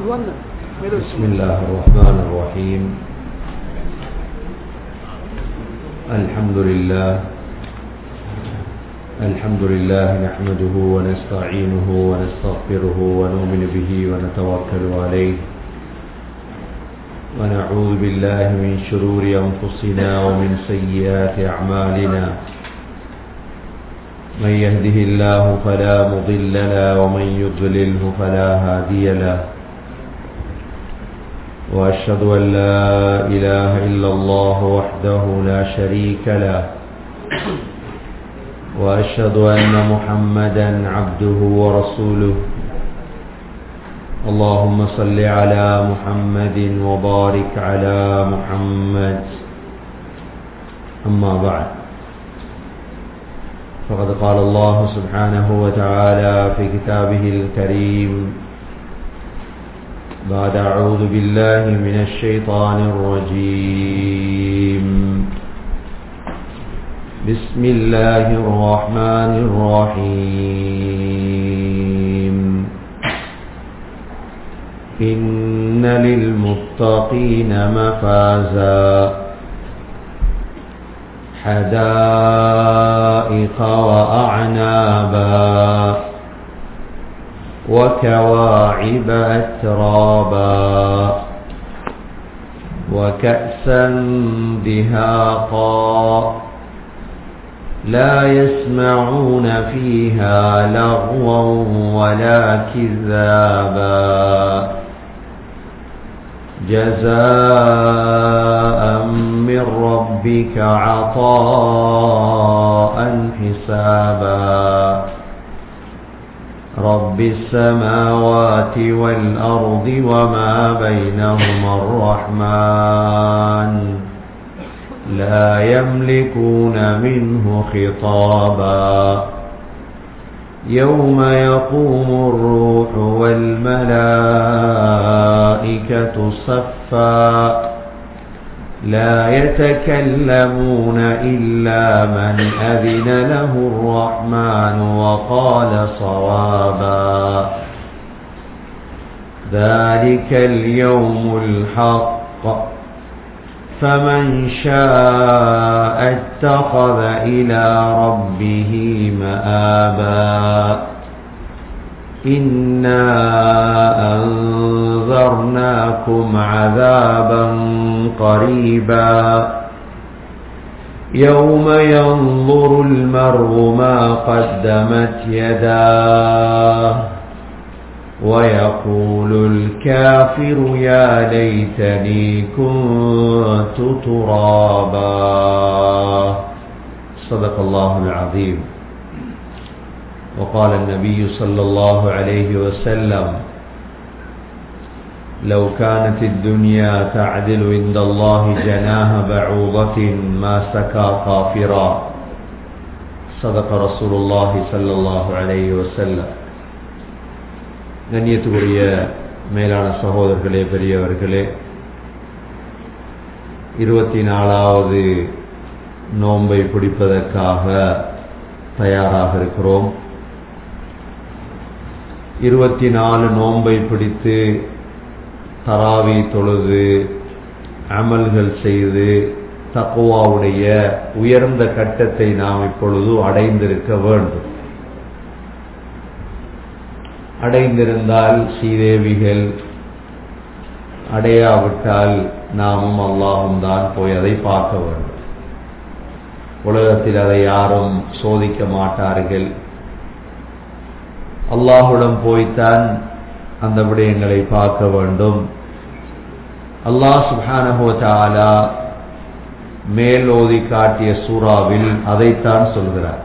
بسم الله الرحمن الرحيم الحمد لله الحمد لله نحمده ونستعينه ونستغفره ونؤمن به ونتوكل عليه ونعوذ بالله من شرور أنفسنا ومن سيئات أعمالنا من يهده الله فلا مضل له ومن يضلله فلا هادي له وأشهد أن لا إله إلا الله وحده لا شريك له وأشهد أن محمدا عبده ورسوله اللهم صل على محمد وبارك على محمد أما بعد فقد قال الله سبحانه وتعالى في كتابه الكريم بعد أعوذ بالله من الشيطان الرجيم بسم الله الرحمن الرحيم إن للمتقين مفازا حدائق وأعنابا وكواعب أترابا وكأسا دهاقا لا يسمعون فيها لغوا ولا كذابا جزاء من ربك عطاء حسابا رب السماوات والأرض وما بينهما الرحمن لا يملكون منه خطابا يوم يقوم الروح والملائكة صفا لا يتكلمون إلا من أذن له الرحمن وقال صوابا ذلك اليوم الحق فمن شاء اتخذ إلى ربه مآبا إنا أنذرناكم عذابا قريبا يوم ينظر المرء ما قدمت يداه ويقول الكافر يا ليتني كنت ترابا صدق الله العظيم وقال النبي صلى الله عليه وسلم لو كانت الدنيا تعدل عند الله جناح بعوضة ما سكى كافرا صدق رسول الله صلى الله عليه وسلم கண்ணியத்துக்குரிய மேலான சகோதரர்களே பெரியவர்களே இருபத்தி நாலாவது நோன்பை பிடிப்பதற்காக தயாராக இருக்கிறோம் இருபத்தி நாலு நோன்பை பிடித்து தராவி தொழுது அமல்கள் செய்து தக்குவாவுடைய உயர்ந்த கட்டத்தை நாம் இப்பொழுது அடைந்திருக்க வேண்டும் அடைந்திருந்தால் ஸ்ரீதேவிகள் அடையாவிட்டால் நாமும் அல்லாஹும் தான் போய் அதை பார்க்க வேண்டும் உலகத்தில் அதை யாரும் சோதிக்க மாட்டார்கள் அல்லாஹுடன் போய்த்தான் அந்த விடயங்களை பார்க்க வேண்டும் அல்லாஹ் சுபானஹோதாலா மேல் ஓதி காட்டிய சூறாவில் அதைத்தான் சொல்கிறார்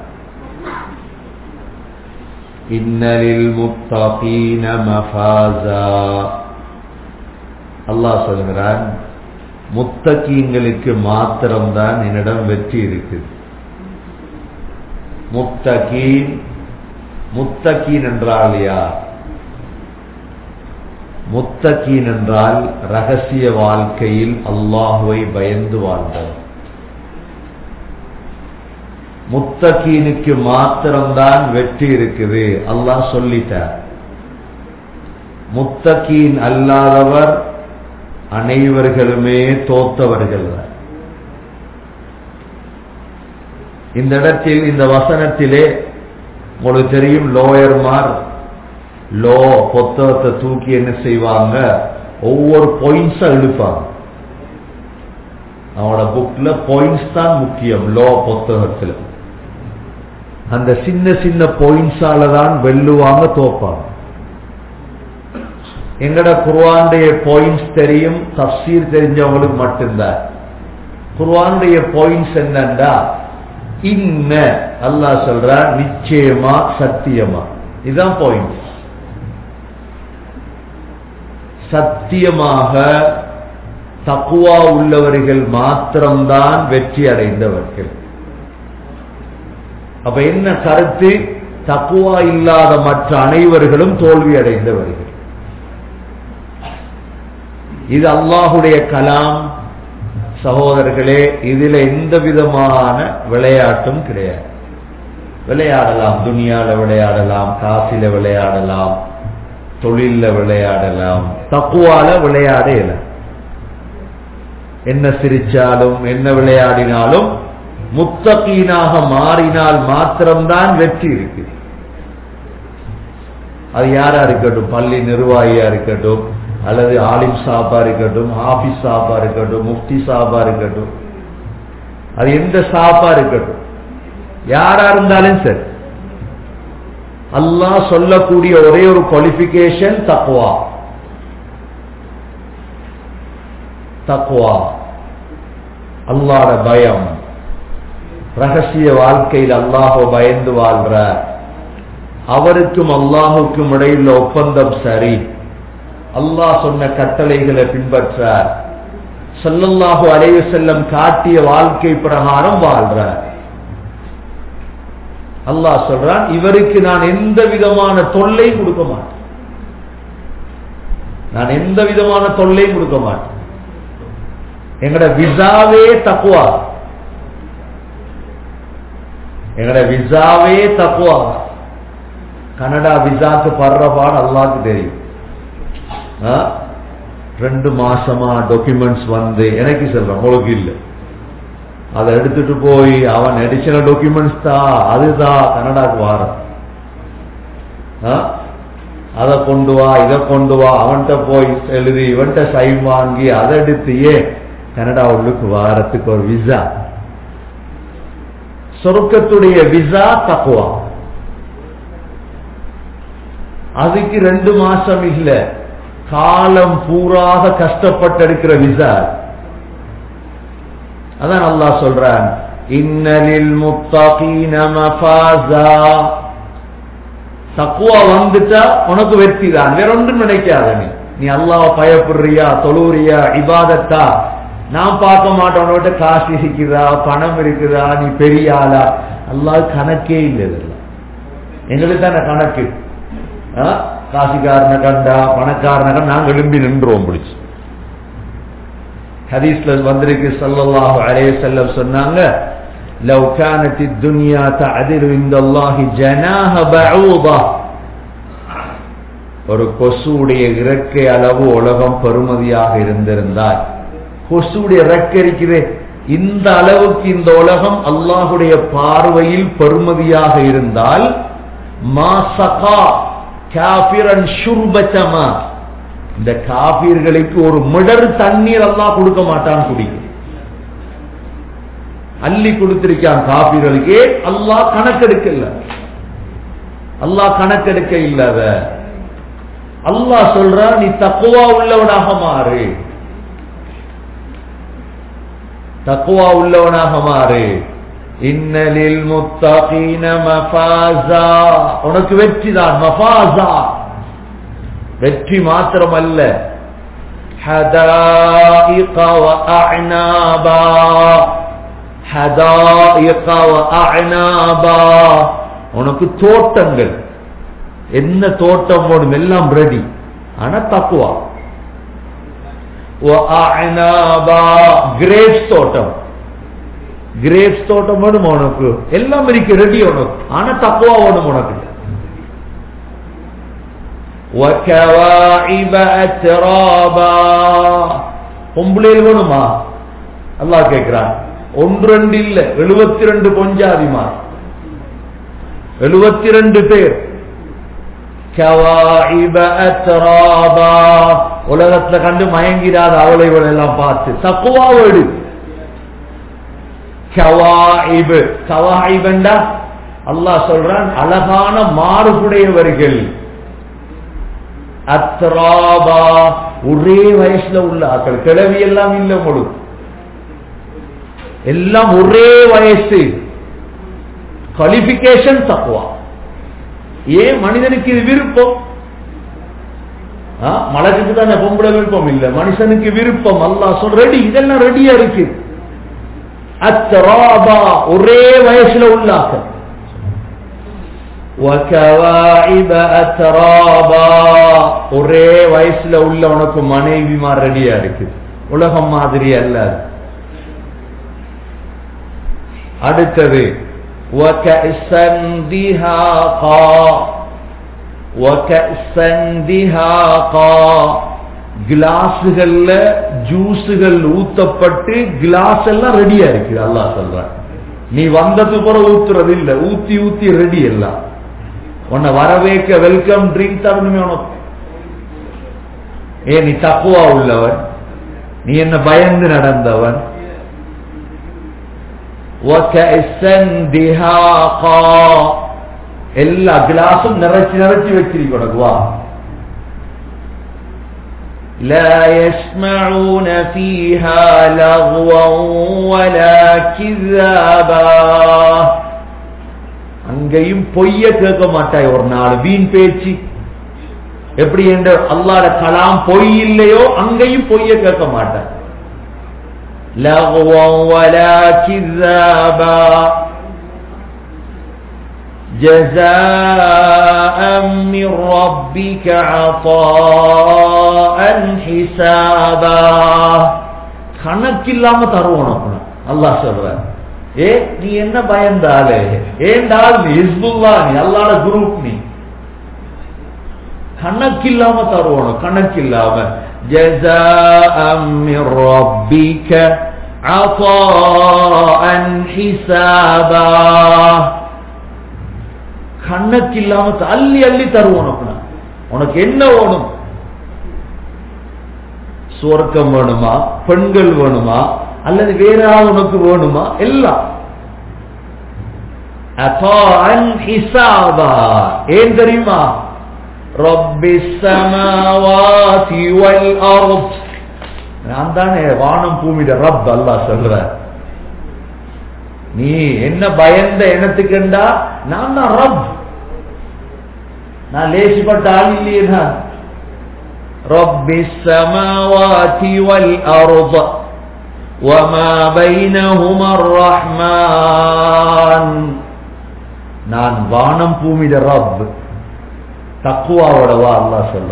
இன்னலில் முத்தகீன மஃபாசா அல்லாஹ் சொல்கிறான் முத்தகீங்களுக்கு மாத்திரம்தான் என்னிடம் வெற்றி இருக்குது முத்தகீன் முத்தகீன் என்றால் யார் முத்தகீன் என்றால் ரகசிய வாழ்க்கையில் அல்லாஹுவை பயந்து வாழ்ந்தவர் முத்தகீனுக்கு மாத்திரம்தான் வெற்றி இருக்குது அல்லாஹ் சொல்லிட்டார் முத்தகீன் அல்லாதவர் அனைவர்களுமே தோத்தவர்கள் இந்த இடத்தில் இந்த வசனத்திலே உங்களுக்கு தெரியும் லோயர்மார் லோ புத்தகத்தை தூக்கி என்ன செய்வாங்க ஒவ்வொரு பாயிண்ட்ஸா எழுப்பாங்க அவனோட புக்ல பாயிண்ட்ஸ் தான் முக்கியம் லோ புத்தகத்துல அந்த சின்ன சின்ன பாயிண்ட்ஸால தான் வெல்லுவாங்க தோப்பாங்க எங்கட குர்வானுடைய பாயிண்ட்ஸ் தெரியும் தப்சீர் தெரிஞ்சவங்களுக்கு மட்டும்தான் குர்வானுடைய பாயிண்ட்ஸ் என்னண்டா இன்ன அல்லாஹ் சொல்ற நிச்சயமா சத்தியமா இதுதான் பாயிண்ட் சத்தியமாக தக்குவா உள்ளவர்கள் மாத்திரம்தான் வெற்றி அடைந்தவர்கள் அப்ப என்ன கருத்து தக்குவா இல்லாத மற்ற அனைவர்களும் தோல்வி அடைந்தவர்கள் இது அல்லாஹுடைய கலாம் சகோதரர்களே இதுல எந்த விதமான விளையாட்டும் கிடையாது விளையாடலாம் துனியால விளையாடலாம் காசில விளையாடலாம் தொழில விளையாடலாம் தக்குவால விளையாட இயல என்ன சிரிச்சாலும் என்ன விளையாடினாலும் முத்தகீனாக மாறினால் மாத்திரம்தான் வெற்றி இருக்கு அது யாரா இருக்கட்டும் பள்ளி நிர்வாகியா இருக்கட்டும் அல்லது ஆலிம் சாப்பா இருக்கட்டும் ஆபீஸ் சாப்பா இருக்கட்டும் முஃப்தி சாப்பா இருக்கட்டும் அது எந்த சாப்பா இருக்கட்டும் யாரா இருந்தாலும் சரி அல்லாஹ் சொல்லக்கூடிய ஒரே ஒரு குவாலிபிகேஷன் தக்குவா தக்குவா அல்லாட பயம் ரகசிய வாழ்க்கையில் அல்லாஹோ பயந்து வாழ்ற அவருக்கும் அல்லாஹுக்கும் இடையில் ஒப்பந்தம் சரி அல்லாஹ் சொன்ன கட்டளைகளை பின்பற்றார் சொல்லல்லாஹு அலைவு செல்லம் காட்டிய வாழ்க்கை பிரகாரம் வாழ்றார் அல்லாஹ் சொல்றான் இவருக்கு நான் எந்த விதமான தொல்லையும் கொடுக்க மாட்டேன் நான் எந்த விதமான தொல்லையும் கொடுக்க மாட்டேன் எங்கட விசாவே தக்குவா எங்கட விசாவே தக்குவா கனடா விசாக்கு படுறபாடு அல்லாக்கு தெரியும் ரெண்டு மாசமா டாக்குமெண்ட்ஸ் வந்து எனக்கு சொல்றேன் உங்களுக்கு இல்லை அதை எடுத்துட்டு போய் அவன் அடிஷனல் டாக்குமெண்ட்ஸ் தான் அதுதான் கனடாக்கு வாரம் அதை கொண்டு வா இதை கொண்டு வா அவன்கிட்ட போய் எழுதி இவன்கிட்ட சைன் வாங்கி அதை எடுத்து ஏன் கனடா உள்ளுக்கு வாரத்துக்கு ஒரு விசா சொருக்கத்துடைய விசா தக்குவா அதுக்கு ரெண்டு மாசம் இல்ல காலம் பூராக கஷ்டப்பட்டு எடுக்கிற விசா அதான் அல்லாஹ் சொல்றான் இன்னலில் முத்தகீன மஃபாஸா தக்குவா வந்துட்டா உனக்கு வெற்றி தான் வேற ஒன்றும் நினைக்காத நீ நீ அல்லாஹ் பயப்படுறியா தொழுறியா இபாதத்தா நான் பார்க்க மாட்டேன் உன்னோட காசு இருக்குதா பணம் இருக்குதா நீ பெரிய ஆளா அல்லாஹ் கணக்கே இல்லை இதெல்லாம் எங்களுக்கு தானே கணக்கு காசிக்காரனை கண்டா பணக்காரனை கண்டா நாங்க எழும்பி நின்றுவோம் பிடிச்சு ஹதீஸ்ல வந்திருக்கு சல்லல்லாஹு அலைஹி வஸல்லம் சொன்னாங்க لو كانت الدنيا تعدل عند الله جناح بعوضة ஒரு கொசுடைய இறக்கை அளவு உலகம் பெருமதியாக இருந்திருந்தால் கொசுடைய இறக்கை இருக்குது இந்த அளவுக்கு இந்த உலகம் அல்லாஹுடைய பார்வையில் பெருமதியாக இருந்தால் மாசகா காபிரன் ஷுர்பச்சமா இந்த காபீர்களுக்கு ஒரு மிடர் தண்ணீர் எல்லாம் கொடுக்க மாட்டான் குடிக்கும் அள்ளி கொடுத்திருக்கான் காபீர்களுக்கு அல்லாஹ் கணக்கெடுக்கல அல்லாஹ் கணக்கெடுக்க இல்லாத அல்லாஹ் சொல்ற நீ தக்குவா உள்ளவனாக மாறு தக்குவா உள்ளவனாக மாறு இன்னலில் முத்தகீன மஃபாஸா உனக்கு வெற்றி தான் மஃபாஸா வெற்றி மாத்திரமல்ல حدائق وأعنابا حدائق وأعنابا உனக்கு தோட்டங்கள் என்ன தோட்டம் போடும் எல்லாம் ரெடி ஆனா தக்குவா கிரேப்ஸ் தோட்டம் கிரேப்ஸ் தோட்டம் வேணும் உனக்கு எல்லாம் இருக்கு ரெடி உனக்கு ஆனா தக்குவா வேணும் உனக்கு وكواعب أترابا பொம்பளையில் வேணுமா அல்லாஹ் கேட்கிறான் ஒன்று ரெண்டு இல்ல எழுபத்தி ரெண்டு பொஞ்சாதிமார் எழுபத்தி ரெண்டு பேர் கவாஇப அத்ராபா உலகத்துல கண்டு மயங்கிடாத அவளை எல்லாம் பார்த்து தக்குவாவோடு கவாயிபு கவாயிபண்டா அல்லாஹ் சொல்றான் அழகான மாறுபுடையவர்கள் அத்ராபா ஒரே வயசுல உள்ள ஆக்கள் கிளவி எல்லாம் இல்ல முழு எல்லாம் ஒரே வயசு குவாலிபிகேஷன் தக்குவா ஏன் மனிதனுக்கு இது விருப்பம் மலருக்கு தானே பொம்பளை விருப்பம் இல்ல மனுஷனுக்கு விருப்பம் அல்லாஹ் சொல் ரெடி இதெல்லாம் ரெடியா இருக்கு அத்தராபா ஒரே வயசுல உள்ளாக்க وكواعب أترابا ஒரே வயசுல உள்ள உனக்கு மனைவிமா ரெடியா இருக்கு உலகம் மாதிரி அல்ல அடுத்தது وكأسا دهاقا وكأسا دهاقا கிளாஸுகள்ல ஜூஸுகள் ஊத்தப்பட்டு கிளாஸ் எல்லாம் ரெடியா இருக்கு அல்லாஹ் சொல்றான் நீ வந்தது போற ஊத்துறது இல்ல ஊத்தி ஊத்தி ரெடி எல்லாம் உன்னை வரவேற்க வெல்கம் ட்ரிங்க் தரணுமே உனக்கு ஏ நீ தப்புவா உள்ளவன் நீ என்ன பயந்து நடந்தவன் எல்லா கிளாஸும் நிறைச்சு நிறைச்சு வச்சிருக்க வா لا يسمعون فيها لغوا ولا كذابا அங்கேயும் பொய்ய கேட்க மாட்டாய் ஒரு நாள் வீண் பேச்சு எப்படி என்று அல்லாட கலாம் பொய் இல்லையோ அங்கேயும் பொய்ய கேட்க மாட்டாய் لغوا ولا كذابا جزاء من ربك عطاء حسابا கணக்கில்லாம தருவோம் அல்லாஹ் சொல்ற ஏ நீ என்ன பயந்தாலே ஏண்டால் நீ இஸ்புல்லா நீ அல்லாட குரூப் நீ கணக்கில்லாம தருவோம் கணக்கில்லாம جزاء من ربك عطاء حسابا கணக்கில்லாம அள்ளி அள்ளி தருவோம் உனக்கு உனக்கு என்ன வேணும் சுவர்க்கம் வேணுமா பெண்கள் வேணுமா அல்லது வேற உனக்கு வேணுமா எல்லாம் ஏன் தெரியுமா ரப்பி சமாவாதி வல் அர்த் நான் தானே வானம் பூமிட ரப் அல்லாஹ் சொல்ற நீ என்ன பயந்த எனத்துக்குண்டா நான் தான் ரப் நான் லேசிப்பட்ட ஆள் இல்லையே நான் رب السماوات والأرض وما بينهما الرحمن நான் வானம் பூமிட ரப் தக்குவாவோடவா அல்லா சொல்ற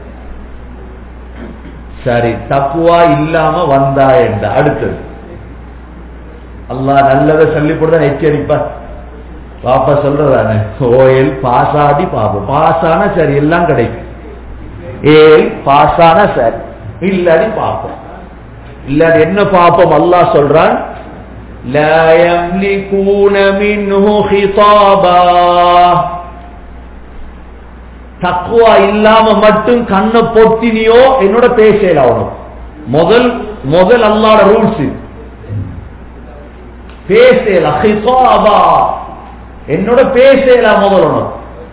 சரி தக்குவா இல்லாம வந்தா என்ற அடுத்தது அல்லாஹ் நல்லதை சொல்லி போட்டு எச்சரிப்பார் பாப்பா சொல்றதானே ஓயல் பாசாடி பாப்போம் பாசான சரி எல்லாம் கிடைக்கும் ஏல் பாசான சரி இல்லாடி பார்ப்போம் இல்லாடி என்ன பார்ப்போம் அல்லாஹ் சொல்றான் لا يملكون منه خطابا தக்குவா இல்லாம மட்டும் கண்ணை பொத்தினியோ என்னோட பேசல அவனும் முதல் முதல் அல்லாட ரூல்ஸ் பேசல ஹிசாபா என்னோட பேசலாம் முதல் உனக்கு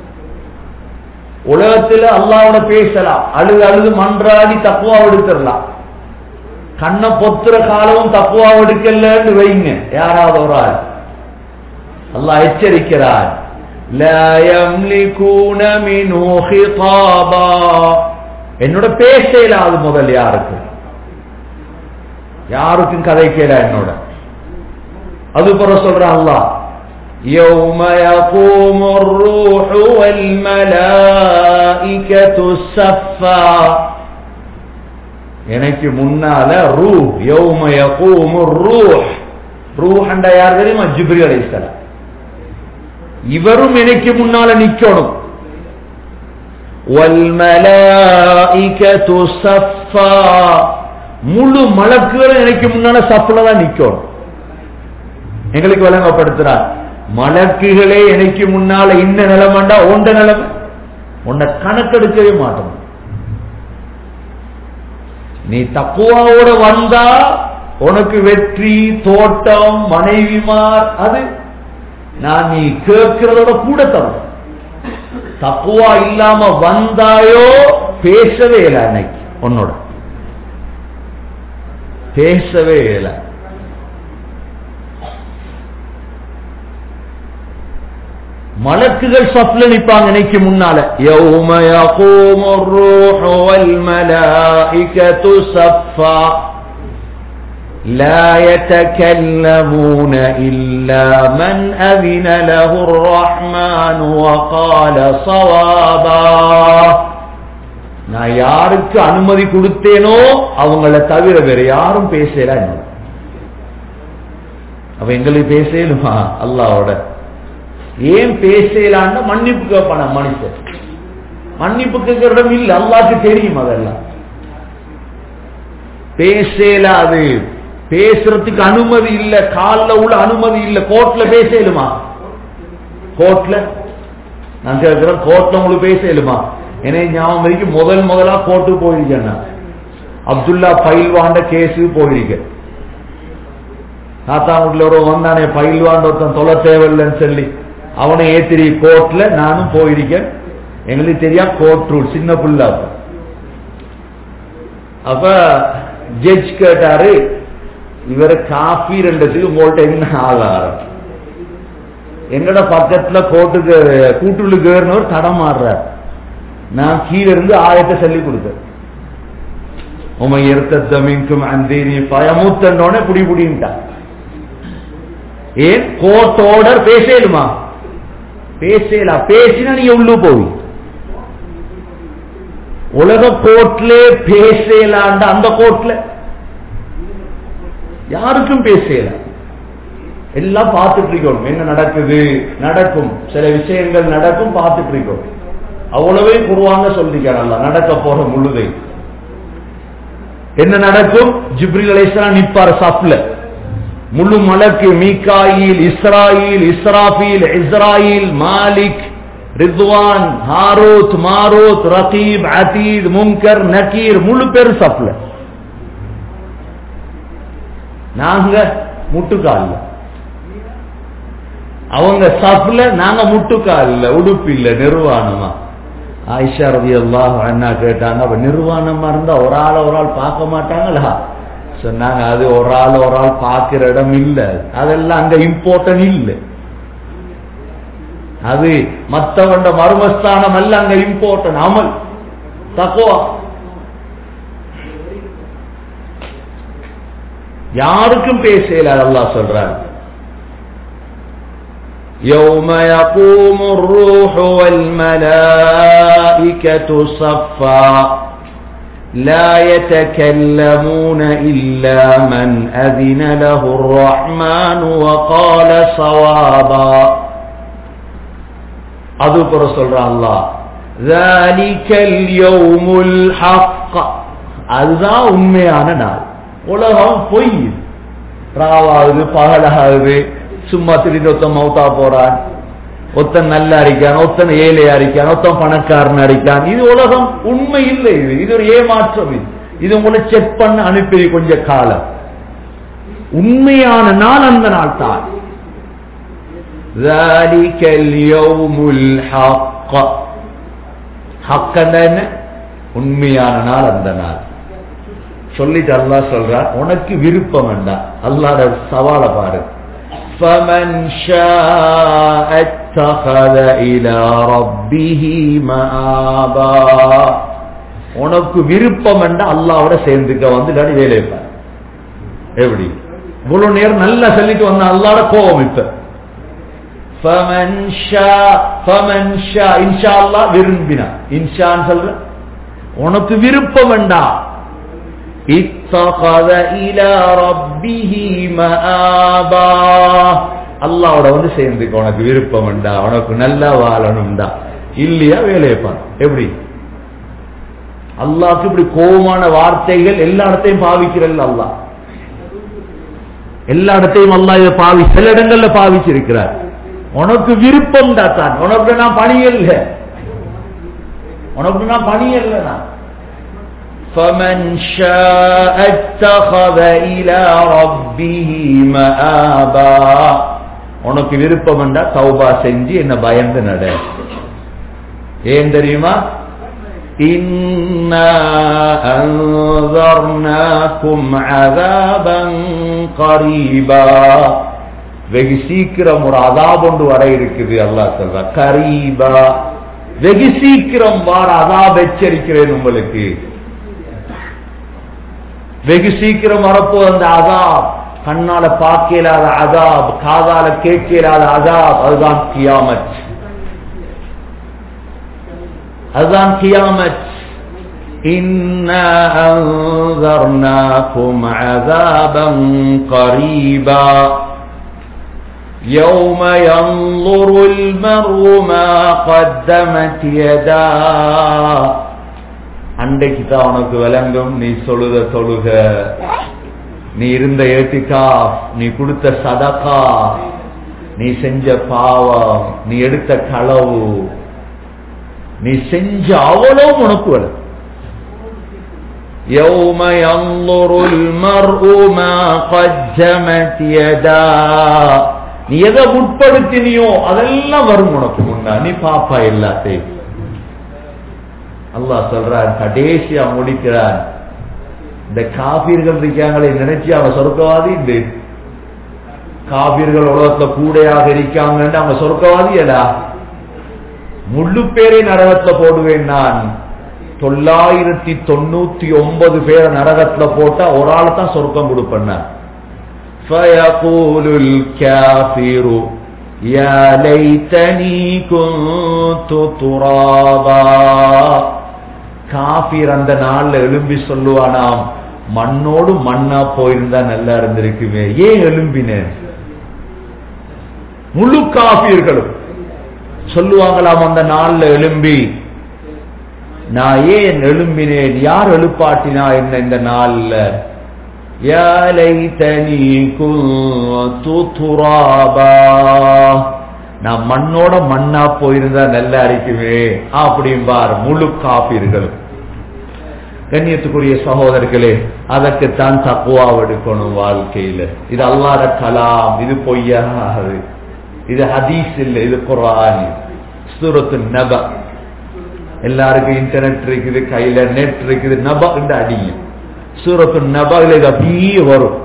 உலகத்துல அல்லாவோட பேசலாம் அழுது அழுது மன்றாடி தக்குவா எடுத்துடலாம் கண்ணை பொத்துற காலமும் தக்குவா எடுக்கலன்னு வைங்க யாராவது ஒரு ஆள் அல்லாஹ் எச்சரிக்கிறார் لا يملكون منه خطابا என்னோட பேசல அது முதல் யாருக்கு யாருக்கும் கதை கேள என்னோட அது பிற சொல்ற அல்லாஹ் يوم يقوم الروح والملائكة صفا எனக்கு முன்னால ரூ யௌம யகூமு ரூஹ் ரூஹ் யார் தெரியுமா ஜிப்ரி அலைஹிஸ்ஸலாம் இவரும் எனக்கு முன்னால நிக்கணும் والملائكة صفا முழு மலக்குகளும் எனக்கு முன்னால சப்புல தான் நிக்கணும் எங்களுக்கு வழங்கப்படுத்துறார் மலக்குகளே எனக்கு முன்னால இன்ன நிலைமைண்டா ஒன்ற நிலைமை உன்னை கணக்கெடுக்கவே மாட்டோம் நீ தக்குவாவோட வந்தா உனக்கு வெற்றி தோட்டம் மனைவிமார் அது நான் நீ கேட்கிறதோட கூட தரும் தக்குவா இல்லாம வந்தாயோ பேசவே இல்லை அன்னைக்கு உன்னோட பேசவே இல்லை மலக்குகள் சப்ல நிப்பாங்க இன்னைக்கு முன்னால யௌம யகூமு الرூஹு வல் மலாயிகத்து சஃபா لا يتكلمون إلا من أذن له الرحمن وقال صوابا நான் யாருக்கு அனுமதி கொடுத்தேனோ அவங்கள தவிர வேற யாரும் பேசல அவ எங்களுக்கு பேசலுமா அல்லாவோட ஏன் பேசலான்னு மன்னிப்பு கேட்பான மனுஷன் மன்னிப்பு கேட்கறதும் இல்ல அல்லாக்கு தெரியும் அதெல்லாம் பேசலாது பேசுறதுக்கு அனுமதி இல்ல காலில் உள்ள அனுமதி இல்ல கோர்ட்ல பேசலுமா கோர்ட்ல நான் கேட்கிறேன் கோர்ட்ல உங்களுக்கு பேசலுமா என்னை ஞாபகம் இருக்கு முதல் முதலா கோர்ட்டு போயிருக்கேன் நான் அப்துல்லா பயில்வாண்ட கேஸு போயிருக்கேன் தாத்தாங்குட்டில ஒரு வந்தானே பயில்வாண்ட ஒருத்தன் தொலை தேவையில்லைன்னு சொல்லி அவனை ஏத்திரி கோர்ட்ல நானும் போயிருக்கேன் எங்களுக்கு தெரியா கோர்ட் ரூல் சின்ன புள்ள அப்ப ஜட்ஜ் கேட்டாரு இவரை காஃபி ரெண்டத்துக்கு உங்கள்ட்ட என்ன ஆதாரம் எங்கட பக்கத்துல கோட்டுக்கு கூட்டுள்ள கேர்னவர் தடமாடுறார் நான் கீழ இருந்து ஆயத்தை சொல்லி கொடுத்தேன் உமை எடுத்த மின்கும் அந்தேனி பயமூத்தன்னோட புடி புடின்ட்டான் ஏன் கோர்ட் ஆர்டர் பேசலுமா பேசலாம் பேசினா நீங்க உள்ளு போய் உலக கோர்ட்ல பேசலாண்ட அந்த கோர்ட்ல யாருக்கும் பேசல எல்லாம் பார்த்துட்டு இருக்கணும் என்ன நடக்குது நடக்கும் சில விஷயங்கள் நடக்கும் பார்த்துட்டு இருக்கோம் அவ்வளவே குருவாங்க சொல்லிக்கிறாங்க நடக்க போற முழுதை என்ன நடக்கும் ஜிப்ரில் அலைஸ்லாம் நிப்பார் சப்ல முழு மலக்கு மீகாயில் இஸ்ராயில் இஸ்ராஃபீல் இஸ்ராயில் மாலிக் ரித்வான் ஹாரோத் மாரோத் ரகீப் அதீத் முங்கர் நக்கீர் முழு பேர் சப்ல நாங்க முட்டுக்கால்ல அவங்க சப்ல நாங்க முட்டுக்கால்ல உடுப்பு இல்ல நிர்வாணமா ஆயிஷா ரவி அல்லாஹ் அண்ணா கேட்டாங்க அப்ப நிர்வாணமா இருந்தா ஒரு ஆள் ஒரு ஆள் பார்க்க மாட்டாங்களா சொன்னாங்க அது ஒரு ஆள் ஒரு ஆள் பார்க்கிற இடம் இல்ல அதெல்லாம் அங்க இம்பார்ட்டன் இல்லை அது மத்தவண்ட மர்மஸ்தானம் அல்ல அங்க இம்பார்ட்டன் அமல் தக்குவா யாருக்கும் பேசல அல்லாஹ் சொல்றாரு يوم يقوم الروح والملائكة صفا لا يتكلمون إلا من أذن له الرحمن وقال صوابا அதுபுற சொல்ற அல்லாஹ் ذلك اليوم الحق அதுதான் உண்மையான நாள் உலகம் பொய் ராவாகுது பகலாகுது சும்மா திடீர்னு ஒருத்தன் மௌத்தா போறான் ஒத்தன் நல்லா அடிக்கான் ஒத்தன் ஏழை அடிக்கான் ஒத்தன் பணக்காரன் அடிக்கான் இது உலகம் உண்மை இல்லை இது இது ஒரு ஏமாற்றம் இது இது உங்களை செக் பண்ண அனுப்பி கொஞ்ச காலம் உண்மையான நாள் அந்த நாள் தான் ذلك اليوم الحق حق என்ன உண்மையான நாள் அந்த நாள் சொல்லிட்டு அல்லாஹ் சொல்றார் உனக்கு விருப்பம் வேண்டாம் அல்லாட சவால பாரு فمن شاء اتخذ الى ربه مآبا உனக்கு விருப்பம் என்றா அல்லாவோட சேர்ந்துக்க வந்து இல்லாடி வேலை வைப்பார் எப்படி இவ்வளவு நேரம் நல்லா சொல்லிட்டு வந்த அல்லாட கோபம் இப்ப فمن شاء فمن شاء ان شاء الله விரும்பினா இன்ஷான்னு சொல்ற உனக்கு விருப்பம் வேண்டாம் اتخذ الى ربه مآبا அல்லாவோட வந்து சேர்ந்துக்க உனக்கு விருப்பம் உண்டா உனக்கு நல்லா வாழணும்டா இல்லையா வேலையை பாரு எப்படி அல்லாஹ்க்கு இப்படி கோபமான வார்த்தைகள் எல்லா இடத்தையும் பாவிக்கிறல்ல அல்லாஹ் எல்லா இடத்தையும் அல்லாஹ் இதை பாவி சில இடங்கள்ல பாவிச்சிருக்கிறார் உனக்கு விருப்பம் தான் உனக்கு நான் பணியல்ல உனக்கு நான் பணியல்ல நான் فمن شاء اتخذ إلى ربه مآبا உனக்கு விருப்பம் என்றா தௌபா செஞ்சு என்ன பயந்து நட ஏன் தெரியுமா إنا أنذرناكم عذابا قريبا வெகு சீக்கிரம் ஒரு அதாப் ஒன்று வர இருக்குது அல்லாஹ் சொல்ற கரீபா வெகு சீக்கிரம் வார அதாப் எச்சரிக்கிறேன் உங்களுக்கு வெகு சீக்கிரம் வரப்போ அந்த அதாப் கண்ணால பார்க்க இயலாத அதாப் காதால கேட்க இயலாத அதாப் அதுதான் கியாமத் அதுதான் கியாமத் إنا أنذرناكم عذابا قريبا يوم ينظر المرء ما قدمت يداه அன்றைக்கு தான் உனக்கு விளங்கும் நீ சொல்லுத தொழுக நீ இருந்த ஏத்திக்கா நீ கொடுத்த சதகா நீ செஞ்ச பாவம் நீ எடுத்த களவு நீ செஞ்ச அவ்வளவு உனக்கு விளங்கும் يوم ينظر المرء ما قدمت يداه நீ எதை உட்படுத்தினியோ அதெல்லாம் வரும் உனக்கு முன்னா நீ பாப்பா எல்லாத்தையும் அல்லாஹ் சொல்றான் கடைசியா முடிக்கிறான் இந்த காபீர்கள் இருக்காங்களே நினைச்சு அவன் சொர்க்கவாதி இல்லை காபீர்கள் உலகத்துல கூடையாக இருக்காங்கன்னு அவங்க சொர்க்கவாதியடா முழு பேரை நரகத்துல போடுவேன் நான் தொள்ளாயிரத்தி தொண்ணூத்தி ஒன்பது பேரை நரகத்துல போட்டா ஒரு ஆள் தான் சொர்க்கம் கொடுப்பேன் فيقول الكافر يا ليتني كنت ترابا காபீர் அந்த நாள்ல எழும்பி சொல்லுவானாம் மண்ணோடு மண்ணா போயிருந்தா நல்லா இருந்திருக்குமே ஏன் எழும்பினேன் முழு காபீர்களும் சொல்லுவாங்களாம் அந்த நாள்ல எழும்பி நான் ஏன் எழும்பினேன் யார் எழுப்பாட்டினா என்ன இந்த நாள்ல யா லைதனி குன்து துராபா நான் மண்ணோட மண்ணா போயிருந்தா நல்லா இருக்குமே அப்படிம்பார் முழு காப்பீர்களும் கண்ணியத்துக்குரிய சகோதரர்களே அதற்குத்தான் தக்குவா எடுக்கணும் வாழ்க்கையில இது அல்லாத கலாம் இது பொய்யாகாது இது ஹதீஸ் இல்லை இது குரான் சூரத்து நப எல்லாருக்கும் இன்டர்நெட் இருக்குது கையில நெட் இருக்குது நப என்று அடியும் சூரத்து நபல இது அப்படியே வரும்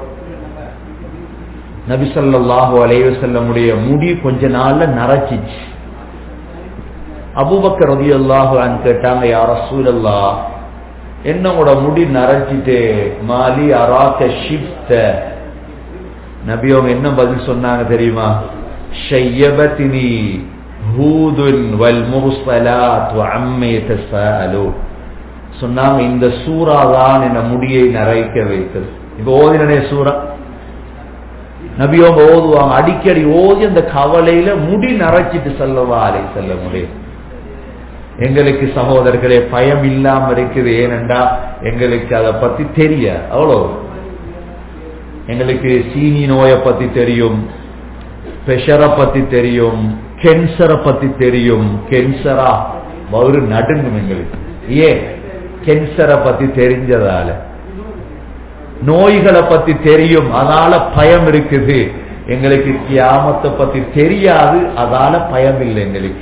நபிசல்லாஹு அலைவ செல்லமுடைய முடி கொஞ்ச நாள்ல நரைச்சிச்சு அபுபக்கர் ரதி அல்லாஹு கேட்டாங்க யார சூழல்லா என்னோட முடி நரைச்சிட்டு மாலி அராக்க ஷிப்த நபி அவங்க என்ன பதில் சொன்னாங்க தெரியுமா ஷையபத்தினி ஹூதுன் வல் முர்சலாத் அம்மே தசாலூன் சொன்னாங்க இந்த சூறா தான் என்ன முடியை நரைக்க வைத்தது இப்ப ஓதினே சூறா நபியோங்க ஓதுவாங்க அடிக்கடி ஓதி அந்த கவலையில முடி நரைச்சிட்டு செல்லவா அலை செல்ல முடியும் எங்களுக்கு சகோதரர்களே பயம் இல்லாம இருக்குது ஏனென்றா எங்களுக்கு அதை பத்தி தெரிய அவ்வளோ எங்களுக்கு சீனி நோயை பத்தி தெரியும் பிரஷரை பத்தி தெரியும் கேன்சரை பத்தி தெரியும் கேன்சரா ஒரு நடுங்கும் எங்களுக்கு ஏன் கேன்சரை பத்தி தெரிஞ்சதால நோய்களை பத்தி தெரியும் அதால பயம் இருக்குது எங்களுக்கு கியாமத்தை பத்தி தெரியாது அதால பயம் இல்லை எங்களுக்கு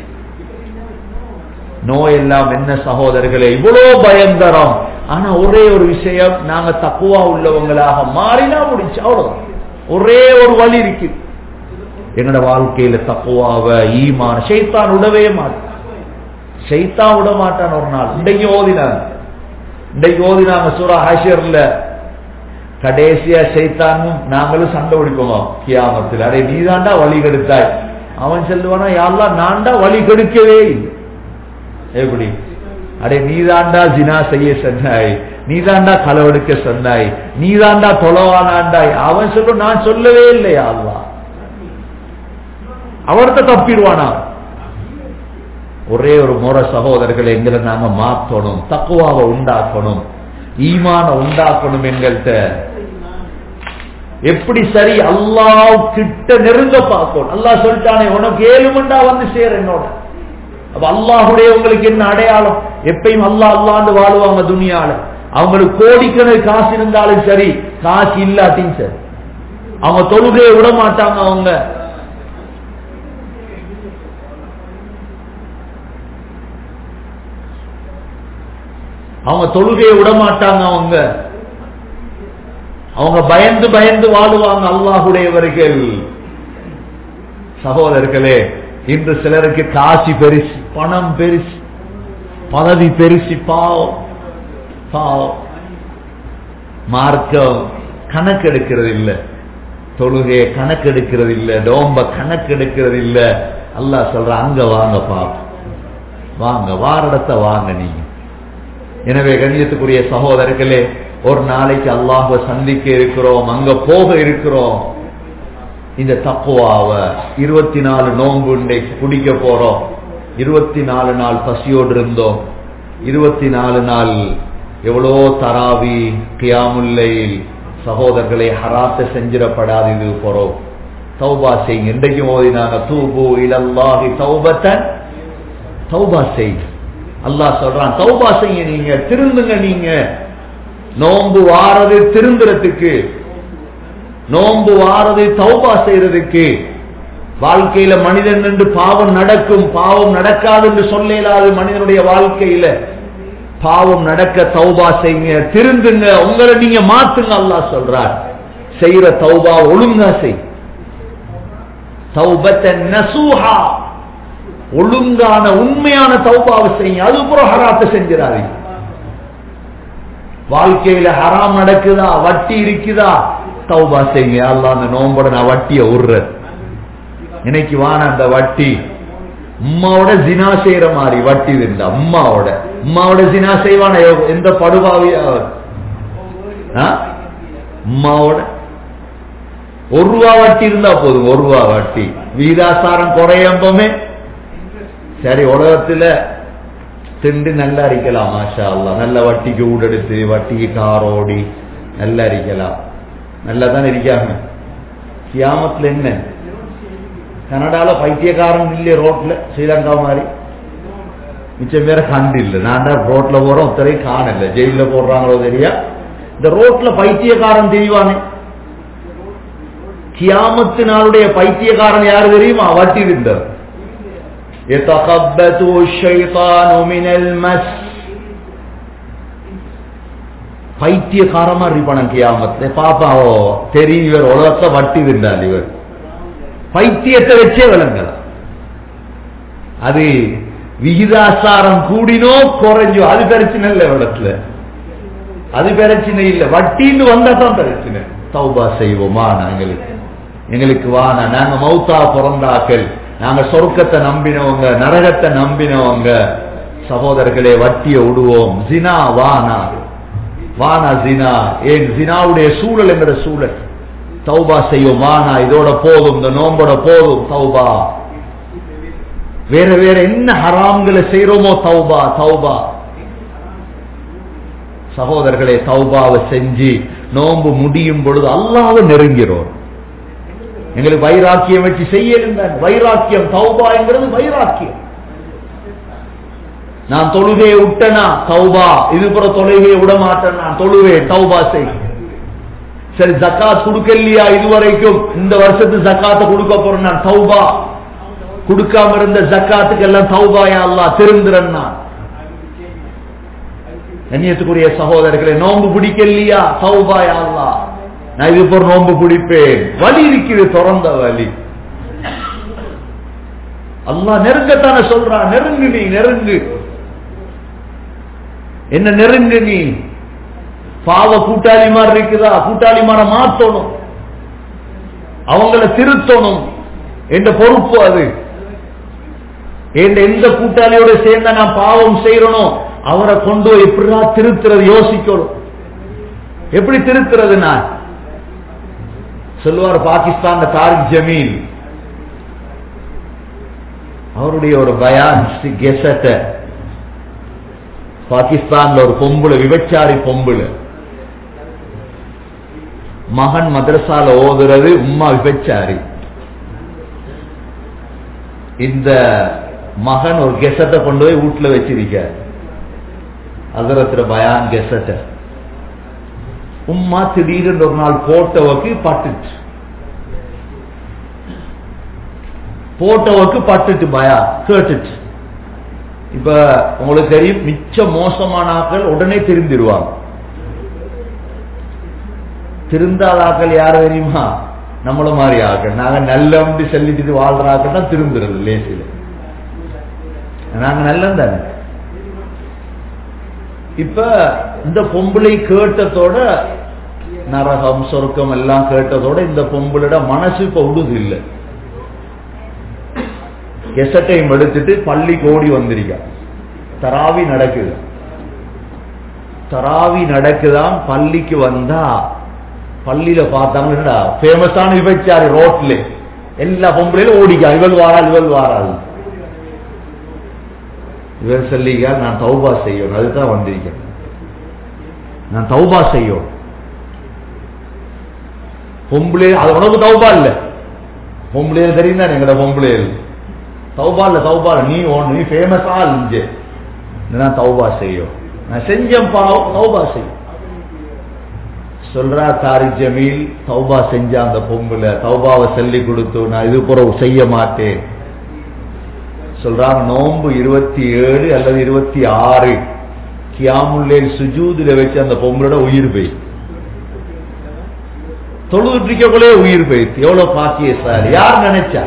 நோய் எல்லாம் என்ன சகோதரர்களே இவ்வளவு பயந்தரம் ஆனா ஒரே ஒரு விஷயம் நாங்க தக்குவா உள்ளவங்களாக மாறினா முடிச்சு அவ்வளவுதான் ஒரே ஒரு வழி இருக்கு எங்களோட வாழ்க்கையில தக்குவாவ ஈமான ஷைத்தான் விடவே மாட்டான் ஷைத்தான் விட மாட்டான் ஒரு நாள் இன்றைக்கு ஓதினாங்க இன்றைக்கு ஓதினாங்க சூரா ஹாஷர்ல கடைசியா சைத்தானும் நாங்களும் சண்டை பிடிப்போம் கியாமத்தில் அடே நீதாண்டா வழி கெடுத்தாய் அவன் சொல்லுவானா யாரெல்லாம் நான்டா வழி கெடுக்கவே இல்லை எப்படி அடே நீதாண்டா ஜினா செய்ய சொன்னாய் நீதாண்டா களவெடுக்க சொன்னாய் நீதாண்டா தொலைவானாண்டாய் அவன் சொல்லும் நான் சொல்லவே இல்லையா அல்லா அவர்த்த தப்பிடுவானா ஒரே ஒரு முறை சகோதரர்களை எங்களை நாங்க மாத்தணும் தக்குவாவை உண்டாக்கணும் ஈமான உண்டாக்கணும் எங்கள்கிட்ட எப்படி சரி அல்லாஹ் கிட்ட நெருங்க பார்க்கணும் அல்லாஹ் சொல்லிட்டானே உனக்கு ஏழு மண்டா வந்து சேர என்னோட அப்ப அல்லாஹுடைய உங்களுக்கு என்ன அடையாளம் எப்பயும் அல்லாஹ் அல்லாண்டு வாழுவாங்க துணியால அவங்களுக்கு கோடிக்கணக்கு காசு இருந்தாலும் சரி காசு இல்லாட்டியும் சரி அவங்க தொழுகையை விட மாட்டாங்க அவங்க அவங்க தொழுகையை விட மாட்டாங்க அவங்க அவங்க பயந்து பயந்து வாழுவாங்க அல்லாஹுடையவர்கள் சகோதரர்களே இன்று சிலருக்கு காசி பெருசு பணம் பெருசு பதவி பெருசு பாவம் பாவம் மார்க்கம் கணக்கெடுக்கிறது இல்ல தொழுகையை கணக்கெடுக்கிறது இல்ல டோம்ப கணக்கெடுக்கிறது இல்ல அல்லாஹ் சொல்ற அங்க வாங்க பாப்போம் வாங்க வாரடத்தை வாங்க நீங்க எனவே கண்ணியத்துக்குரிய சகோதரர்களே ஒரு நாளைக்கு அல்லாஹ சந்திக்க இருக்கிறோம் அங்க போக இருக்கிறோம் இந்த தக்குவாவ இருபத்தி நாலு நோன்பு இன்றைக்கு குடிக்க போறோம் இருபத்தி நாலு நாள் பசியோடு இருந்தோம் இருபத்தி நாலு நாள் எவ்வளோ தராவி கியாமுல்லை சகோதரர்களை ஹராத்த செஞ்சிடப்படாது இது போறோம் தௌபா செய்யுங்க இன்றைக்கும் ஓதினாங்க தூபு இலல்லாஹி தௌபத்தன் தௌபா செய்யுங்க அல்லாஹ் சொல்றான் தௌபா செய்ய நீங்க திருந்துங்க நீங்க நோன்பு வாரது திருந்துறதுக்கு நோன்பு வாரது தௌபா செய்யறதுக்கு வாழ்க்கையில மனிதன் என்று பாவம் நடக்கும் பாவம் நடக்காது என்று சொல்ல இயலாது மனிதனுடைய வாழ்க்கையில பாவம் நடக்க தௌபா செய்யுங்க திருந்துங்க உங்களை நீங்க மாத்துங்க அல்லாஹ் சொல்றார் செய்யற தௌபா ஒழுங்கா செய் தௌபத்த நசூஹா ஒழுங்கான உண்மையான தௌபாவை செய்யுங்க அது புறம் ஹராத்தை செஞ்சிடாதீங்க வாழ்க்கையில ஹராம் நடக்குதா வட்டி இருக்குதா தௌபா செய்யுங்க அல்லா அந்த நோம்போட நான் வட்டிய விடுறேன் இன்னைக்கு வான அந்த வட்டி உம்மாவோட ஜினா செய்யற மாதிரி வட்டி இருந்தா அம்மாவோட உம்மாவோட ஜினா செய்வான எந்த படுபாவியா உம்மாவோட ஒரு ரூபா வட்டி இருந்தா போதும் ஒரு ரூபா வட்டி வீதாசாரம் குறையம்பமே சரி உலகத்துல திண்டு நல்லா அரிக்கலாம் மாஷா அல்லா நல்ல வட்டிக்கு ஊடெடுத்து வட்டிக்கு காரோடி நல்லா அரிக்கலாம் நல்லா தான் இருக்காங்க கியாமத்துல என்ன கனடால பைத்தியக்காரன் இல்லையே ரோட்ல ஸ்ரீலங்கா மாதிரி மிச்சம் பேர கண்டு இல்லை நான் தான் ரோட்ல போறோம் ஒருத்தரையும் காணல ஜெயில போடுறாங்களோ தெரியா இந்த ரோட்ல பைத்தியக்காரன் தெரியவானே கியாமத்து நாளுடைய பைத்தியக்காரன் யாரு தெரியுமா வட்டி இருந்தவர் يتخبطه الشيطان من المس பைத்தியக்காரமா இருப்பான கியாமத்துல பாப்பாவோ தெரியும் இவர் உலகத்தை வட்டி இருந்தால் இவர் பைத்தியத்தை வச்சே விளங்கல அது விகிதாசாரம் கூடினோ குறைஞ்சோ அது பிரச்சனை இல்லை இடத்துல அது பிரச்சனை இல்லை வட்டின்னு வந்தா தான் பிரச்சனை தௌபா செய்வோமா எங்களுக்கு எங்களுக்கு வானா நாங்க மௌத்தா பிறந்தாக்கள் நாங்க சொர்க்கத்தை நம்பினவங்க நரகத்தை நம்பினவங்க சகோதரர்களே வட்டிய விடுவோம் ஜினா வானா வானா ஜினா ஏன் ஜினாவுடைய சூழல் என்கிற சூழல் தௌபா செய்யும் வானா இதோட போதும் இந்த நோம்போட போதும் தௌபா வேற வேற என்ன ஹராம்களை செய்யறோமோ தௌபா தௌபா சகோதரர்களே தௌபாவை செஞ்சு நோன்பு முடியும் பொழுது அல்லாவை நெருங்கிறோம் எங்களுக்கு வைராக்கியம் வச்சு செய்ய வைராக்கியம் தௌபா என்கிறது வைராக்கியம் நான் தொழுகையை விட்டனா தௌபா இது புற தொழுகையை விட மாட்டேன் நான் தொழுவேன் தௌபா செய் சரி ஜக்காத் கொடுக்கலையா இதுவரைக்கும் இந்த வருஷத்து ஜக்காத்தை கொடுக்க போறேன் நான் தௌபா கொடுக்காம இருந்த ஜக்காத்துக்கு எல்லாம் தௌபாயா அல்லா திருந்துறேன் நான் கண்ணியத்துக்குரிய சகோதரர்களை நோன்பு பிடிக்கலையா தௌபாயா அல்லா நான் இது போற நோன்பு பிடிப்பேன் வலி இருக்குது திறந்த வலி அல்லா நெருங்கத்தானே சொல்றான் நெருங்கு நீ நெருங்கு என்ன நெருங்கு நீ பாவ கூட்டாளி மாதிரி இருக்குதா கூட்டாளி மாதிரி மாத்தணும் அவங்கள திருத்தணும் என்ற பொறுப்பு அது எந்த கூட்டாளியோட சேர்ந்த நான் பாவம் செய்யறனோ அவரை கொண்டு எப்படிதான் திருத்துறது யோசிக்கணும் எப்படி திருத்துறது நான் சொல்லுவார் பாகிஸ்தான் தாரிக் ஜமீல் அவருடைய ஒரு பயான் கெசட்ட பாகிஸ்தான்ல ஒரு பொம்புல விபச்சாரி பொம்புல மகன் மதரசால ஓதுறது உம்மா விபச்சாரி இந்த மகன் ஒரு கெசட்டை கொண்டு போய் வீட்டுல வச்சிருக்க அதரத்துல பயான் கெசட்ட உம்மா திடீர்னு ஒரு நாள் போட்டவக்கு பட்டுச்சு போட்டவக்கு பட்டுட்டு பயா கேட்டுச்சு இப்ப உங்களுக்கு தெரியும் மிச்ச மோசமான ஆக்கள் உடனே திருந்திருவாங்க திருந்தாத ஆக்கள் யார் தெரியுமா நம்மள மாதிரி ஆக்கள் நாங்க நல்லவண்டி சொல்லிட்டு வாழ்ற ஆக்கள் தான் திருந்துறது லேசில நாங்க நல்லம் தானே இப்ப இந்த பொம்பளை கேட்டதோட நரகம் சொர்க்கம் எல்லாம் கேட்டதோட இந்த பொம்பளோட மனசு இப்ப விடுது இல்லை கெசட்டையும் எடுத்துட்டு பள்ளிக்கு ஓடி வந்திருக்கா தராவி நடக்குது தராவி நடக்குதான் பள்ளிக்கு வந்தா பள்ளியில பார்த்தாங்கன்னா ஃபேமஸான விபச்சாரி ரோட்ல எல்லா பொம்பளையிலும் ஓடிக்கா இவள் வாராள் இவள் வாராள் இவர் சொல்லிக்கா நான் தௌபா செய்யணும் அதுதான் வந்திருக்கேன் நான் தௌபா செய்யணும் பொம்பளை அது உனக்கு தௌபா இல்ல பொம்பளையில் தெரியும் தான் எங்கட பொம்பளையில் தௌபா இல்ல தௌபா இல்ல நீ ஒன்று நீ ஃபேமஸா இஞ்சு நான் தௌபா செய்யும் நான் செஞ்சேன் பாவம் தௌபா செய்யும் சொல்றா தாரி ஜமீல் தௌபா செஞ்ச அந்த பொம்பளை தௌபாவை சொல்லி கொடுத்து நான் இது புற செய்ய மாட்டேன் சொல்றாங்க நோன்பு இருபத்தி ஏழு அல்லது இருபத்தி ஆறு கியாமுல்லே சுஜூதுல வச்சு அந்த பொம்பளோட உயிர் போய் தொழுதுட்டு இருக்கக்குள்ளே உயிர் போயிடுச்சு எவ்வளவு பாக்கியசாலி யார் நினைச்சா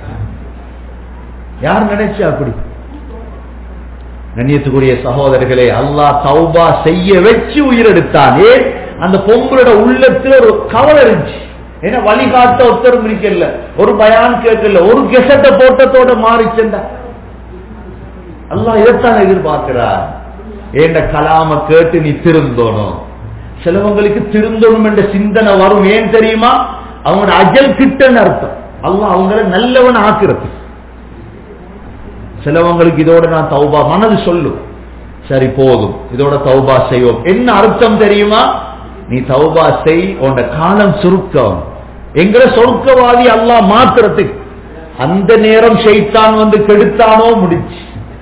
யார் நினைச்சா அப்படி கண்ணியத்துக்குரிய சகோதரர்களே அல்லாஹ் தௌபா செய்ய வச்சு உயிரெடுத்தான் ஏன் அந்த பொம்பளோட உள்ளத்துல ஒரு கவலை இருந்துச்சு ஏன்னா வழிகாட்ட ஒருத்தரும் இருக்கல ஒரு பயான் கேட்கல ஒரு கெசட்ட போட்டத்தோட மாறிச்சண்டா அல்லாஹ் இதைத்தான் எதிர்பார்க்கிறார் ஏண்ட கலாம கேட்டு நீ திருந்தோணும் சிலவங்களுக்கு திருந்தணும் என்ற சிந்தனை வரும் ஏன் தெரியுமா அவங்களோட அஜல் கிட்டன்னு அர்த்தம் அல்லாஹ் அவங்கள நல்லவன் ஆக்குறது சிலவங்களுக்கு இதோட நான் தௌபா மனது சொல்லும் சரி போதும் இதோட தௌபா செய்வோம் என்ன அர்த்தம் தெரியுமா நீ தௌபா செய் உன் காலம் சுருக்கம் எங்களை சொர்க்கவாதி அல்லாஹ் மாத்துறதுக்கு அந்த நேரம் ஷைத்தான் வந்து கெடுத்தானோ முடிச்சு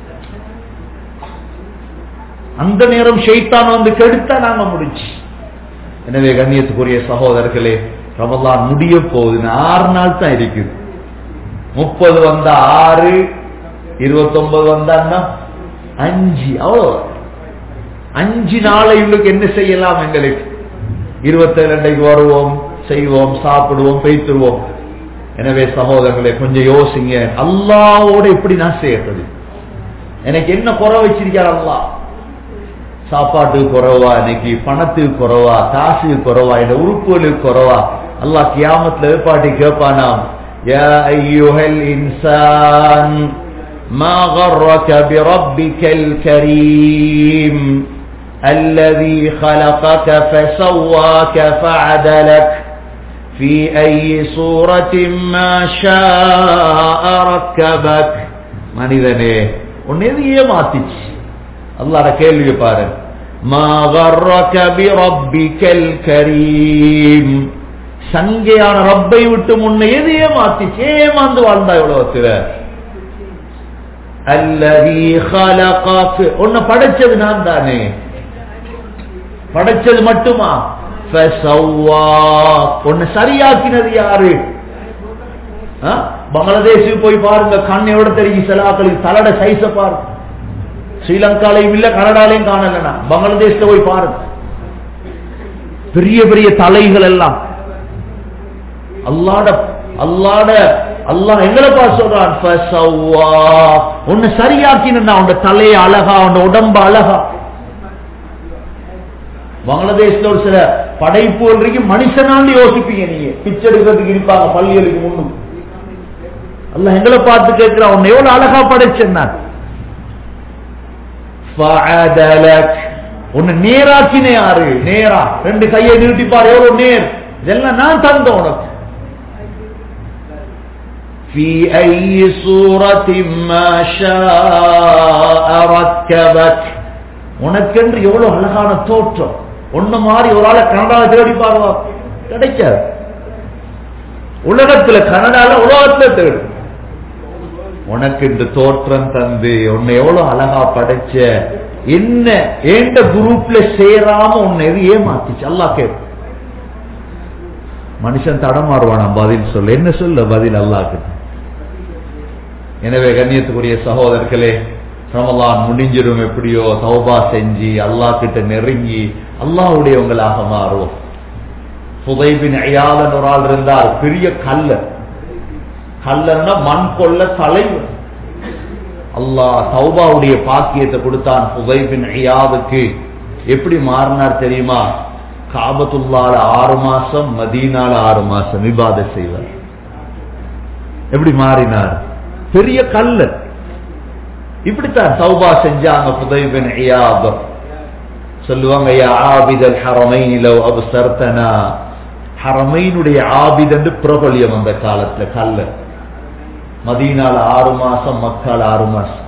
அந்த நேரம் ஷைத்தான் வந்து கெடுத்தா நாங்க முடிச்சு எனவே கண்ணியத்துக்குரிய சகோதரர்களே ரமலான் முடிய போகுது ஆறு நாள் தான் இருக்குது முப்பது வந்தா ஆறு இருபத்தி ஒன்பது வந்தா அஞ்சு அவ்வளோ அஞ்சு நாளை இவளுக்கு என்ன செய்யலாம் எங்களுக்கு இருபத்தி ரெண்டைக்கு வருவோம் செய்வோம் சாப்பிடுவோம் பெய்த்துருவோம் எனவே சகோதரர்களே கொஞ்சம் யோசிங்க அல்லாவோட எப்படி நான் செய்யறது எனக்கு என்ன குறை வச்சிருக்கார் அல்லா சாப்பாட்டுக்கு குறைவா இன்னைக்கு பணத்துக்கு குறைவா காசுக்கு குறைவா இந்த உறுப்புகளுக்கு குறைவா அல்லாஹ் கியாமத்துல ஏற்பாட்டி கேட்பானாம் யா ஐயுஹல் இன்சான் ما غرك بربك الكريم الذي خلقك فسواك فعدلك في أي صورة ما شاء ركبك மனிதனே உன்னை எது ஏமாத்திச்சு அல்லாட கேள்வி பாரு ما غرك بربك الكريم சங்கையான ரப்பை விட்டு முன்ன எது ஏமாத்திச்சு ஏமாந்து வாழ்ந்தா உலகத்துல அல்லதி خلقك உன்னை படைச்சது நான் தானே படைச்சது மட்டுமா உன்னை சரியாக்கினது யாரு பங்களாதேஷுக்கு போய் பாருங்க கண்ணையோட தெரிஞ்சு செலாக்களுக்கு தலட சைஸ பாருங்க ஸ்ரீலங்காலையும் இல்ல கனடாலையும் காணலனா பங்களாதேஷ்ல போய் பாருங்க பெரிய பெரிய தலைகள் எல்லாம் அல்லாட அல்லாட அல்லாஹ் எங்களப்பா சொல்றான் உன்னை சரியாக்கினா உன் தலைய அழகா உன் உடம்பு அழகா பங்களாதேஷ்ல ஒரு சில படைப்பு வரைக்கும் மனுஷனாண்டு யோசிப்பீங்க நீங்க பிச்சை எடுக்கிறதுக்கு இருப்பாங்க பள்ளிகளுக்கு முன்னும் அல்ல எங்களை பார்த்து கேட்கிறான் உன்னை எவ்வளவு அழகா படைச்சேன்னா உன்னை நேராக்கினே யாரு நேரா ரெண்டு கையை நீட்டிப்பார் எவ்வளவு நேர் இதெல்லாம் நான் தந்தேன் உனக்கு في أي صورة ما شاء ركبك உனக்கென்று எவ்வளவு அழகான தோற்றம் ஒன்ன மாதிரி ஒரு ஆளை கனடால தேடி பாருவா கிடைக்காது உலகத்துல கனடால உலகத்துல தேடு உனக்கு இந்த தோற்றம் தந்து உன்னை எவ்வளவு அழகா படைச்ச என்ன ஏண்ட குரூப்ல சேராம உன்னை எது ஏமாத்திச்சு அல்லா கேட்ப மனுஷன் தடமாறுவானா பதில் சொல்ல என்ன சொல்ல பதில் அல்லாக்கு எனவே கண்ணியத்துக்குரிய சகோதரர்களே ரமலான் முடிஞ்சிடும் எப்படியோ தௌபா செஞ்சு அல்லாஹ் கிட்ட நெருங்கி அல்லாஹ்வுடையவங்களாக மாறுவோம் புதைபின் ஐயாதன் ஒரு ஆள் இருந்தார் பெரிய கல்லர் கல்லர்னா மண் கொள்ள தலைவர் அல்லாஹ் தௌபாவுடைய பாக்கியத்தை கொடுத்தான் புதைபின் ஐயாவுக்கு எப்படி மாறினார் தெரியுமா காபத்துள்ளால ஆறு மாசம் மதீனால ஆறு மாசம் விவாத செய்வார் எப்படி மாறினார் பெரிய கல்லர் இப்படித்தான் தௌபா செஞ்சாங்க புதைபின் ஐயாப் சொல்லுவாங்க யா ஆபிதல் ஹரமைன் லவ் அப்சர்தனா ஹரமைனுடைய ஆபித் என்று பிரபல்யம் அந்த காலத்துல கல்ல மதீனால ஆறு மாசம் மக்கால் ஆறு மாசம்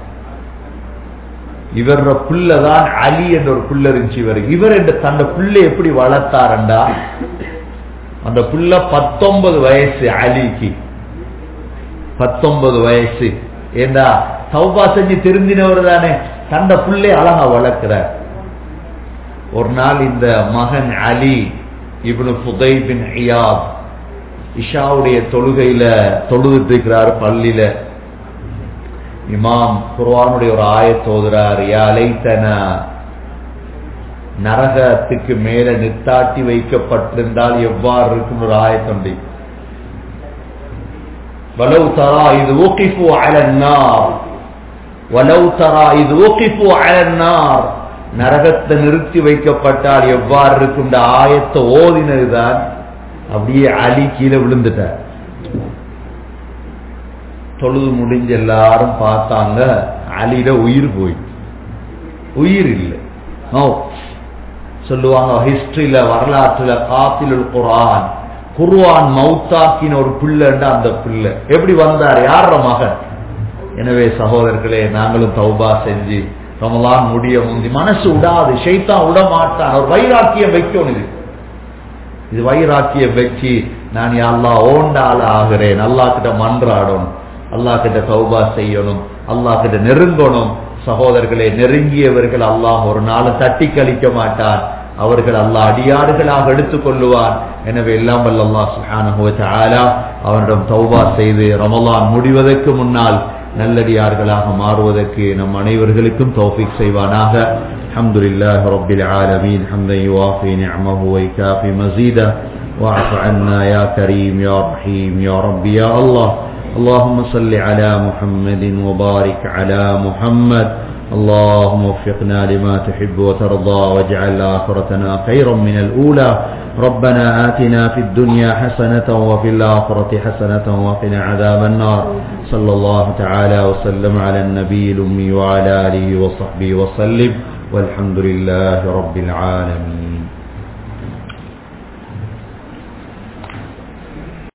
இவர புள்ளதான் அலி என்ற ஒரு புள்ள இருந்துச்சு இவர் இவர் என்ற தந்த புள்ளை எப்படி வளர்த்தாரண்டா அந்த புள்ள பத்தொன்பது வயசு அலிக்கு பத்தொன்பது வயசு ஏண்டா சௌபா செஞ்சு திருந்தினவர் தானே தந்த புள்ளை அழகா வளர்க்கிறார் ஒரு நாள் இந்த மகன் அலி இப்னு புதை பின் ஐயாப் இஷாவுடைய தொழுகையில தொழுதுட்டு இருக்கிறார் பள்ளியில இமாம் குர்வானுடைய ஒரு ஆயத்தோதுறார் யா லைத்தனா நரகத்துக்கு மேல நித்தாட்டி வைக்கப்பட்டிருந்தால் எவ்வாறு இருக்கும் ஒரு ஆயத்தொண்டி வலவு தரா இது ஊக்கிஃபு அலன்னார் வலவு தரா இது ஊக்கிஃபு அலன்னார் நரகத்தை நிறுத்தி வைக்கப்பட்டால் எவ்வாறு இருக்கும் இந்த ஆயத்தை ஓதினதுதான் அப்படியே அலி கீழே விழுந்துட்டார் தொழுது முடிஞ்ச எல்லாரும் பார்த்தாங்க அலியில உயிர் போய் உயிர் இல்லை சொல்லுவாங்க ஹிஸ்டரியில வரலாற்றுல காத்தில் குரான் குர்வான் மௌத்தாக்கின ஒரு பிள்ளைண்டா அந்த பிள்ளை எப்படி வந்தார் யார மகன் எனவே சகோதரர்களே நாங்களும் தௌபா செஞ்சு ரமலான் முடிய முந்தி மனசு விடாது ஷைத்தான் விட மாட்டான் ஒரு வைராக்கியம் வைக்கணும் இது இது வைராக்கியம் வச்சு நான் அல்லா ஓண்டால ஆகிறேன் அல்லா கிட்ட மன்றாடணும் அல்லா கிட்ட தௌபா செய்யணும் அல்லா கிட்ட நெருங்கணும் சகோதரர்களே நெருங்கியவர்கள் அல்லாஹ் ஒரு நாள் தட்டி கழிக்க மாட்டான் அவர்கள் அல்லாஹ் அடியாறுகளாக எடுத்துக் கொள்ளுவான் எனவே எல்லாம் வல்ல அல்லாஹ் சுஹானஹு தஆலா அவனிடம் தௌபா செய்து ரமலான் முடிவதற்கு முன்னால் நல்லடியார்களாக மாறுவதற்கு நம் அனைவர்களுக்கும் தௌஃபிக் செய்வானாக الحمد لله رب العالمين حمدا يوافي نعمه ويكافي مزيدا واعف عنا يا كريم يا رحيم يا رب يا الله اللهم صل على محمد وبارك على محمد اللهم وفقنا لما تحب وترضى واجعل آخرتنا خيرا من الأولى ربنا آتنا في الدنيا حسنة وفي الآخرة حسنة وقنا عذاب النار صلى الله تعالى وسلم على النبي الأمي وعلى آله وصحبه وسلم والحمد لله رب العالمين